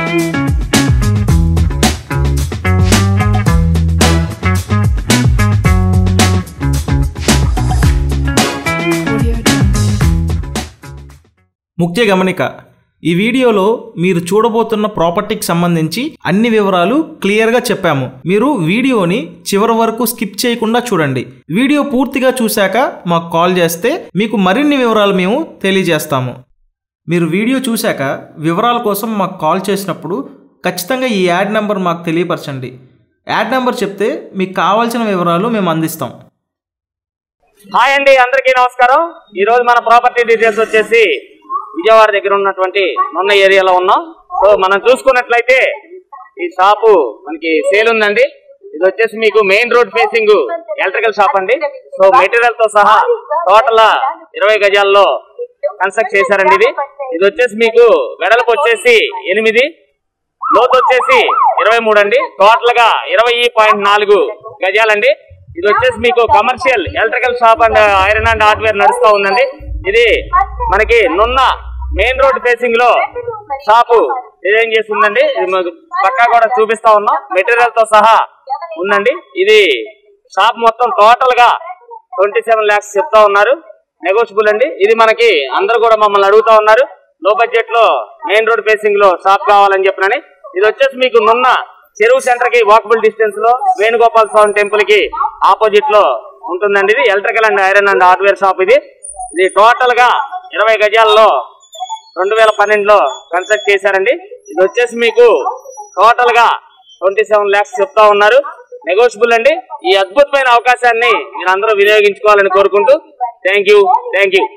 ముఖ్య గమనిక ఈ వీడియోలో మీరు చూడబోతున్న ప్రాపర్టీకి సంబంధించి అన్ని వివరాలు క్లియర్గా చెప్పాము మీరు వీడియోని చివరి వరకు స్కిప్ చేయకుండా చూడండి వీడియో పూర్తిగా చూశాక మాకు కాల్ చేస్తే మీకు మరిన్ని వివరాలు మేము తెలియజేస్తాము మీరు వీడియో చూశాక వివరాల కోసం మాకు కాల్ చేసినప్పుడు ఖచ్చితంగా ఈ యాడ్ నెంబర్ మాకు తెలియపరచండి యాడ్ నెంబర్ చెప్తే మీకు కావాల్సిన వివరాలు మేము అందిస్తాం హాయ్ అండి అందరికీ నమస్కారం ఈ రోజు మన ప్రాపర్టీ డీటెయిల్స్ వచ్చేసి విజయవాడ దగ్గర ఉన్నటువంటి మొన్న ఏరియాలో ఉన్నాం సో మనం చూసుకున్నట్లయితే ఈ షాపు మనకి సేల్ ఉందండి ఇది వచ్చేసి మీకు main road facing electrical shop అండి సో మెటీరియల్ తో సహా టోటల్ ఇరవై గజాల్లో కన్స్ట్రక్ట్ చేశారండి ఇది ఇది వచ్చేసి మీకు వెడల్పు వచ్చేసి ఎనిమిది లోతు వచ్చేసి ఇరవై మూడు అండి టోటల్ గా ఇరవై పాయింట్ నాలుగు గజాలండి ఇది వచ్చేసి మీకు commercial electrical shop and iron and hardware నడుస్తూ ఉందండి ఇది మనకి నున్న మెయిన్ రోడ్ ఫేసింగ్ లో షాపు డిజైన్ చేసి ఉందండి ఇది మీకు పక్కా కూడా చూపిస్తా ఉన్నాం మెటీరియల్ తో సహా ఉందండి ఇది షాప్ మొత్తం టోటల్ గా ట్వంటీ సెవెన్ ల్యాక్స్ చెప్తా ఉన్నారు నెగోషియబుల్ అండి ఇది మనకి అందరూ కూడా మమ్మల్ని అడుగుతా ఉన్నారు లో బడ్జెట్ లో మెయిన్ రోడ్ ఫేసింగ్ లో షాప్ కావాలని చెప్పినని ఇది వచ్చేసి మీకు నున్న చెరువు సెంటర్ కి వాకబుల్ డిస్టెన్స్ లో వేణుగోపాల్ స్వామి టెంపుల్ కి ఆపోజిట్ లో ఉంటుందండి ఇది electrical and iron and hardware shop ఇది ఇది టోటల్ గా ఇరవై గజాల్లో రెండు వేల పన్నెండులో కన్స్ట్రక్ట్ చేశారండి ఇది వచ్చేసి మీకు టోటల్ గా ట్వంటీ సెవెన్ ల్యాక్స్ చెప్తా ఉన్నారు నెగోషియబుల్ అండి ఈ అద్భుతమైన అవకాశాన్ని మీరు అందరూ వినియోగించుకోవాలని కోరుకుంటూ థ్యాంక్ యూ థ్యాంక్ యూ